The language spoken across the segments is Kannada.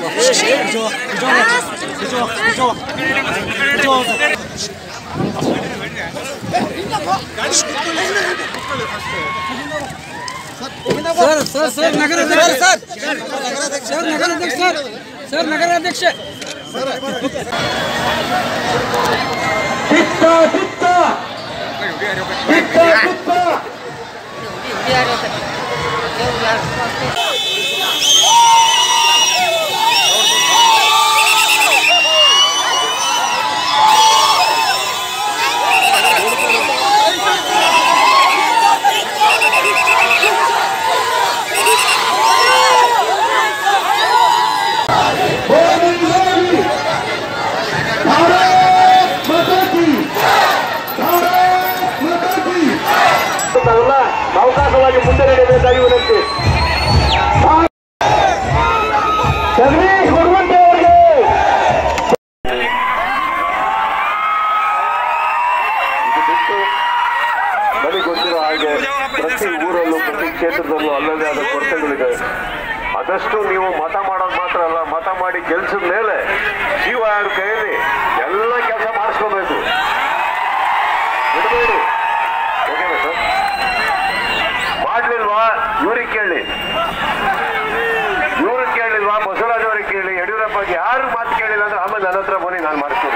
ಸರ್ ಸರ್ ಸರ್ ನಗರಾಧ್ಯಕ್ಷ ಸರ್ ಸರ್ ನಗರಾಧ್ಯಕ್ಷ ಸರ್ ಸರ್ ನಗರಾಧ್ಯಕ್ಷ ತಾವೆಲ್ಲ ಸಾವಕಾಶವಾಗಿ ಮುಂದೆ ನಡೆಯಬೇಕಾಗಿ ವಿನಂತಿ ಜಗದೀಶ್ ಗುರುವಂತೆ ಅವರಿಗೆ ಇದು ಬಿಟ್ಟು ನನಗೆ ಗೊತ್ತಿರೋ ಹಾಗೆ ಪ್ರತಿ ಊರಲ್ಲೂ ಪ್ರತಿ ಕ್ಷೇತ್ರದಲ್ಲೂ ಅಲ್ಲದೇ ಆದ ಕೊರತೆಗಳಿದೆ ಆದಷ್ಟು ನೀವು ಮತ ಮಾಡೋದು ಮಾತ್ರ ಅಲ್ಲ ಮತ ಮಾಡಿ ಗೆಲ್ಸಿದ ಮೇಲೆ ಜೀವ ಯಾರ ಕೈಯಲ್ಲಿ ಎಲ್ಲ ಕೆಲಸ ಮಾಡಿಸ್ಕೋಬೇಕು ಬಿಡಬೇಡಿ ಓಕೆನಾ ಸರ್ ಮಾಡ್ಲಿಲ್ವಾ ಇವ್ರಿಗೆ ಕೇಳಿ ಇವ್ರಿಗೆ ಕೇಳಿಲ್ವಾ ಬಸವರಾಜ್ ಅವ್ರಿಗೆ ಕೇಳಿ ಯಡಿಯೂರಪ್ಪಗೆ ಯಾರು ಮಾತು ಕೇಳಿಲ್ಲ ಅಂದ್ರೆ ಆಮೇಲೆ ನನ್ನ ಹತ್ರ ಬನ್ನಿ ನಾನು ಮಾಡ್ತೀನಿ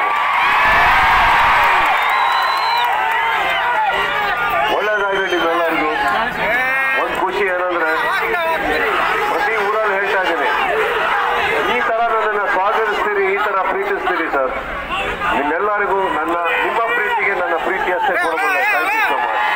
ಒಳ್ಳೇದಾಗಲಿ ನಿಮ್ಮೆಲ್ಲರಿಗೂ ಒಂದು ಖುಷಿ ಏನಂದ್ರೆ ಪ್ರತಿ ಊರಲ್ಲಿ ಹೇಳ್ತಾ ಇದ್ದೀನಿ ಈ ತರ ನನ್ನನ್ನು ಸ್ವಾಗತಿಸ್ತೀರಿ ಈ ತರ ಪ್ರೀತಿಸ್ತೀರಿ ಸರ್ ನಿಮ್ಮೆಲ್ಲರಿಗೂ ನನ್ನ ನಿಮ್ಮ ಪ್ರೀತಿಗೆ ನನ್ನ ಪ್ರೀತಿ ಅಷ್ಟೇ ಕೊಡಬಲ್ಲ ಥ್ಯಾಂಕ್ ಯು ಸೊ ಮಚ್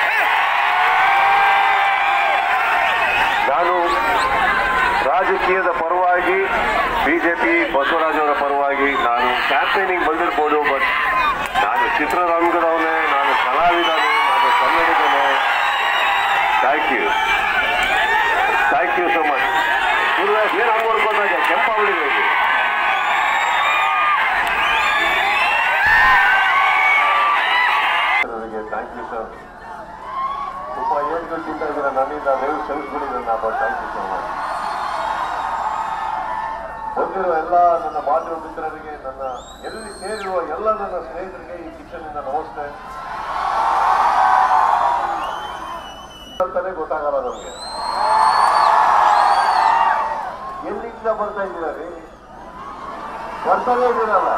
ನಾನು ರಾಜಕೀಯದ ಪರವಾಗಿ ಬಿಜೆಪಿ ಬಸವರಾಜ್ ಅವರ ಪರವಾಗಿ ನಾನು ಕ್ಯಾಂಪೇನಿಂಗ್ ಬಂದಿರ್ಬೋದು ಬಟ್ ನಾನು ಚಿತ್ರರಂಗದವನೇ ನಾನು ಕಲಾವಿದನೇ ನಾನು ಕನ್ನಡಿಗನೇ thank you thank you so much Gururaj ಏನು ಹಂಗೆ ನೋಡ್ಕೊಂಡಾಗ ಕೆಂಪಾವಳಿಗೆ ಥ್ಯಾಂಕ್ ಯು ಸರ್ ತುಂಬ ಏನು ಗೊತ್ತಿದ್ದ ಇದ್ದೀರ ನನ್ನಿಂದ ನೀವು ಕ್ಷಮಿಸ್ಬಿಟ್ಟಿದ್ದೀರ but thank you so much ಬಂದಿರೋ ಎಲ್ಲ ನನ್ನ ಮಾಧ್ಯಮ ಮಿತ್ರರಿಗೆ ನನ್ನ ಎಲ್ಲಿ ಸೇರಿರುವ ಎಲ್ಲ ನನ್ನ ಸ್ನೇಹಿತರಿಗೆ ಈ ಕಿಚನ್ನಿಂದ ನಮಸ್ತೆ ಅಂತಾನೆ ಗೊತ್ತಾಗಲ್ಲ ನಮಗೆ ಎಲ್ಲಿಂದ ಬರ್ತಾ ಇದ್ದೀರಾ ರೀ ಬರ್ತಾನೆ ಇದ್ದೀರಲ್ಲ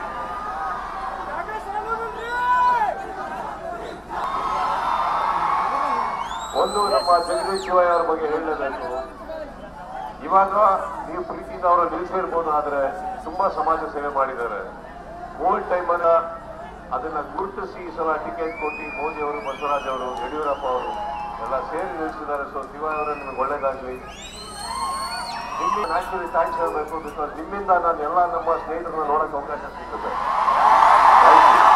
ಒಂದು ನಮ್ಮ ಜಗದೀಶ್ ಶಿವಯ್ಯ ಅವರ ಬಗ್ಗೆ ಹೇಳಲೇಬೇಕು ಇವಾಗ ನೀವು ಪ್ರೀತಿಯಿಂದ ಅವರ ನಿಲ್ಲಿಸಿರ್ಬೋದು ಆದ್ರೆ ತುಂಬಾ ಸಮಾಜ ಸೇವೆ ಮಾಡಿದ್ದಾರೆ ಕೋವಿಡ್ ಟೈಮನ್ನ ಅದನ್ನ ಗುರುತಿಸಿ ಈ ಸಲ ಟಿಕೆಟ್ ಕೊಟ್ಟು ಮೋದಿ ಅವರು ಬಸವರಾಜ್ ಅವರು ಯಡಿಯೂರಪ್ಪ ಅವರು ಎಲ್ಲ ಸೇರಿ ನಿಲ್ಲಿಸಿದ್ದಾರೆ ಸೊ ಶಿವ ಅವರ ನಿಮಗೆ ಒಳ್ಳೇದಾಗ್ಲಿ ನಿಮ್ಗೆ ನ್ಯಾಚುರಲಿ ಥ್ಯಾಂಕ್ಸ್ ಹೇಳಬೇಕು ಬಿಕಾಸ್ ನಿಮ್ಮಿಂದ ನಾನು ಎಲ್ಲ ನಮ್ಮ ಸ್ನೇಹಿತರನ್ನ ನೋಡಕ್ಕೆ ಅವಕಾಶ ಸಿಗ್ತದೆ Thank you.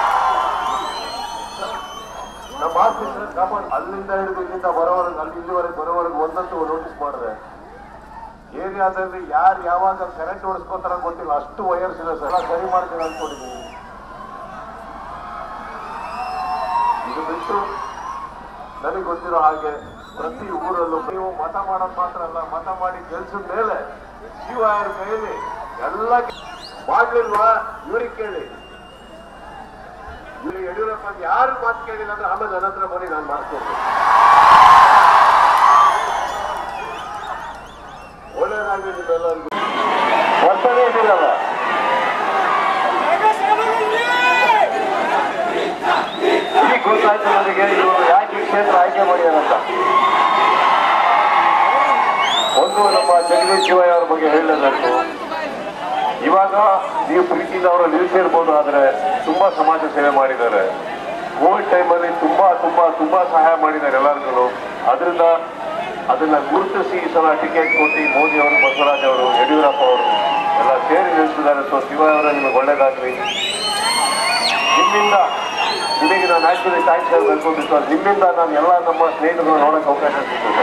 ನಮ್ಮ ಆಫೀಸರ್ ಕಾಪಾಡಿ ಅಲ್ಲಿಂದ ಹಿಡಿದು ಇಲ್ಲಿಂದ ಬರೋವರೆಗೆ ಅಲ್ಲಿ ಇಲ್ಲಿವರೆಗೆ ಬರೋವರೆಗೆ ಒಂದಂತೂ ನೋಟಿಸ್ ಮಾಡಿದೆ ಏರಿಯಾದಲ್ಲಿ ಯಾರು ಯಾವಾಗ ಕರೆಂಟ್ ಓಡಿಸ್ಕೋತಾರ ಗೊತ್ತಿಲ್ಲ ಅಷ್ಟು ವೈರ್ಸ್ ಇದೆ ಸರ್ ಎಲ್ಲ ಸರಿ ಮಾಡ್ತೀನಿ ಅನ್ಕೊಂಡಿದ್ದೀನಿ ಇದು ಬಿಟ್ಟು ನನಗೆ ಗೊತ್ತಿರೋ ಹಾಗೆ ಪ್ರತಿ ಊರಲ್ಲೂ ನೀವು ಮತ ಮಾಡೋದು ಮಾತ್ರ ಅಲ್ಲ ಮತ ಮಾಡಿ ಗೆಲ್ಸಿದ ಮೇಲೆ ಜೀವ ಯಾರ ಕೈಯಲ್ಲಿ ಎಲ್ಲ ಮಾಡ್ಲಿಲ್ವಾ ಇವ್ರಿಗೆ ಕೇಳಿ ಇವ್ರು ಯಡಿಯೂರಪ್ಪ ಯಾರು ಮಾತು ಕೇಳಿಲ್ಲ ಅಂದ್ರೆ ಆಮೇಲೆ ನನ್ನ ಹತ್ರ ಬನ್ನಿ ನಾನು ಮಾಡ್ತೀನಿ ಒಳ್ಳೆಯದಾಗಲಿ ನಿಮ್ಮೆಲ್ಲರಿಗೂ ಬರ್ತಾನೆ ಇದ್ದೀರಲ್ಲ ಈಗ ಗೊತ್ತಾಯ್ತು ನನಗೆ ಇವರು ಯಾಕೆ ಈ ಕ್ಷೇತ್ರ ಆಯ್ಕೆ ಮಾಡಿದಾರಂತ ಒಂದು ನಮ್ಮ ಜಗದೀಶ್ ಶಿವಯ್ಯ ಅವ್ರ ಬಗ್ಗೆ ಹೇಳಲೇಬೇಕು ಇವಾಗ ನೀವು ಪ್ರೀತಿಯಿಂದ ಅವರು ನಿಲ್ಲಿಸಿರ್ಬೋದು ಆದ್ರೆ ತುಂಬಾ ಸಮಾಜ ಸೇವೆ ಮಾಡಿದ್ದಾರೆ ಕೋವಿಡ್ ಟೈಮಲ್ಲಿ ತುಂಬಾ ತುಂಬಾ ತುಂಬಾ ಸಹಾಯ ಮಾಡಿದ್ದಾರೆ ಎಲ್ಲರಿಗೂ ಅದರಿಂದ ಅದನ್ನ ಗುರುತಿಸಿ ಈ ಸಲ ಟಿಕೆಟ್ ಕೊಟ್ಟು ಮೋದಿ ಅವರು ಬಸವರಾಜ್ ಅವರು ಯಡಿಯೂರಪ್ಪ ಅವರು ಎಲ್ಲ ಸೇರಿ ನಿಲ್ಲಿಸಿದ್ದಾರೆ ಸೊ ಶಿವ ಅವರ ನಿಮಗೆ ಒಳ್ಳೇದಾಗ್ಲಿ ನಿಮ್ಮಿಂದ ನಿಮಗೆ ನಾನು ಆಕ್ಚುಲಿ ಥ್ಯಾಂಕ್ಸ್ ಹೇಳಬೇಕು ಬಿಕಾಸ್ ನಿಮ್ಮಿಂದ ನಾನು ಎಲ್ಲ ನಮ್ಮ ಸ್ನೇಹಿತರನ್ನ ನೋಡಕ್ಕೆ ಅವಕಾಶ ಸಿಗ್ತದೆ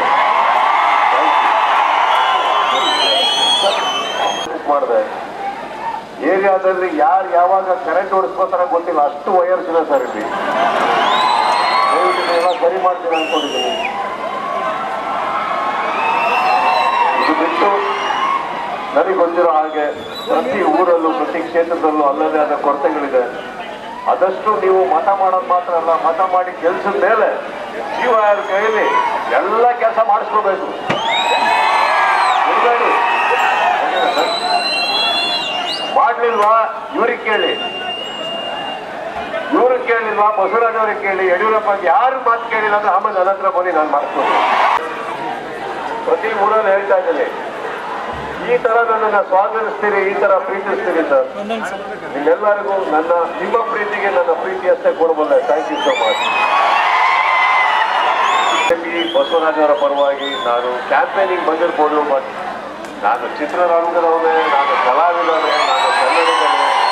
ಮಾಡಿದೆ ಏರಿಯಾದಲ್ಲಿ ಯಾರು ಯಾವಾಗ ಕರೆಂಟ್ ಓಡಿಸ್ಕೋತಾರ ಗೊತ್ತಿಲ್ಲ ಅಷ್ಟು ವೈರ್ಸ್ ಇದೆ ಸರ್ ಇಲ್ಲಿ ದಯವಿಟ್ಟು ಇದನ್ನೆಲ್ಲ ಸರಿ ಮಾಡ್ತೀನಿ ಅನ್ಕೊಂಡಿದ್ದೀನಿ ಇದು ಬಿಟ್ಟು ನನಗೆ ಗೊತ್ತಿರೋ ಹಾಗೆ ಪ್ರತಿ ಊರಲ್ಲೂ ಪ್ರತಿ ಕ್ಷೇತ್ರದಲ್ಲೂ ಅಲ್ಲದೇ ಆದ ಕೊರತೆಗಳಿದೆ ಆದಷ್ಟು ನೀವು ಮತ ಮಾಡೋದು ಮಾತ್ರ ಅಲ್ಲ ಮತ ಮಾಡಿ ಕೆಲಸದ ಮೇಲೆ ಜೀವ ಯಾರ ಕೈಯಲ್ಲಿ ಎಲ್ಲ ಕೆಲಸ ಮಾಡಿಸ್ಕೋಬೇಕು ಬಿಡ್ಬೇಡಿ. ಮಾಡ್ಲಿಲ್ವಾ ಇವ್ರಿಗೆ ಕೇಳಿ ಇವ್ರಿಗೆ ಕೇಳಿಲ್ವಾ ಬಸವರಾಜ್ ಅವ್ರಿಗೆ ಕೇಳಿ ಯಡಿಯೂರಪ್ಪ ಯಾರು ಮಾತು ಕೇಳಿಲ್ಲ ಅಂದ್ರೆ ಆಮೇಲೆ ನನ್ನ ಹತ್ರ ಬನ್ನಿ ನಾನು ಮಾಡ್ತೀನಿ ಪ್ರತಿ ಊರಲ್ಲಿ ಹೇಳ್ತಾ ಇದ್ದೀನಿ ಈ ತರ ನನ್ನನ್ನ ಸ್ವಾಗತಿಸ್ತೀರಿ ಈ ತರ ಪ್ರೀತಿಸ್ತೀರಿ ಸರ್ ನಿಮ್ಮೆಲ್ಲರಿಗೂ ನನ್ನ ನಿಮ್ಮ ಪ್ರೀತಿಗೆ ನನ್ನ ಪ್ರೀತಿ ಅಷ್ಟೇ ಕೊಡಬಲ್ಲೆ thank you so much Basavaraj ಅವರ ಪರವಾಗಿ ನಾನು ಕ್ಯಾಂಪೇನಿಂಗ್ ಬಂದಿರ್ಬೋದು ಬಟ್ ನಾನು ಚಿತ್ರರಂಗದವನೇ ನಾನು ಕಲಾವಿದನೇ ನಾನು ಕನ್ನಡಿಗನೇ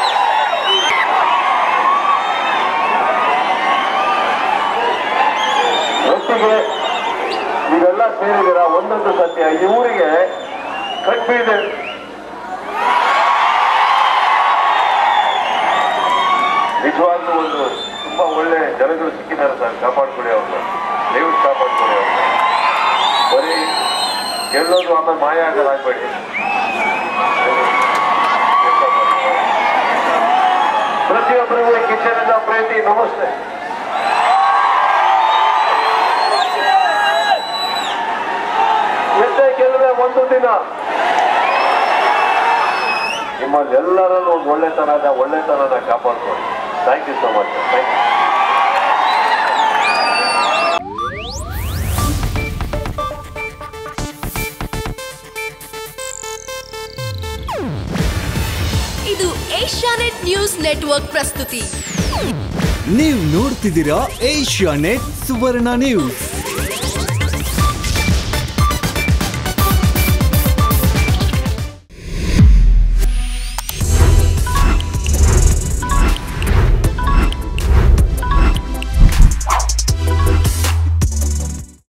ಒಟ್ಟಿಗೆ ನೀವೆಲ್ಲ ಸೇರಿದಿರ ಒಂದೊಂದು ಸತ್ಯ ಈ ಊರಿಗೆ ಕಟ್ಬೀಳ್ದೆ ನಿಜವಾಗ್ಲೂ ಒಂದು ತುಂಬಾ ಒಳ್ಳೆ ಜನಗಳು ಸಿಕ್ಕಿದ್ದಾರೆ ಸರ್ ಕಾಪಾಡ್ಕೊಳ್ಳಿ ಅವ್ರನ್ನ ದಯವಿಟ್ಟು ಕಾಪಾಡ್ಕೊಳ್ಳಿ ಅವ್ರನ್ನ ಬರೀ ಗೆಲ್ಲೋದು ಆಮೇಲೆ ಮಾಯ ಆಗೋದಾಗ್ಬೇಡಿ ಪ್ರತಿಯೊಬ್ಬರಿಗೂ ಕಿಚನ್ ಪ್ರೀತಿ ನಮಸ್ತೆ ಗೆದ್ದೆ ಗೆಲ್ಲದೆ ಒಂದು ದಿನ ನಿಮ್ಮಲ್ಲಿ ಎಲ್ಲರಲ್ಲೂ ಒಂದು ಒಳ್ಳೆತನದ ಒಳ್ಳೆತನದ ಕಾಪಾಡ್ಕೊಳ್ಳಿ thank you so much thank you ಇದು ಏಷ್ಯಾನೆಟ್ ನ್ಯೂಸ್ ನೆಟ್ವರ್ಕ್ ಪ್ರಸ್ತುತಿ ನೀವು ನೋಡ್ತಿದ್ದೀರಾ ಏಷ್ಯಾ ನೆಟ್ ಸುವರ್ಣ ನ್ಯೂಸ್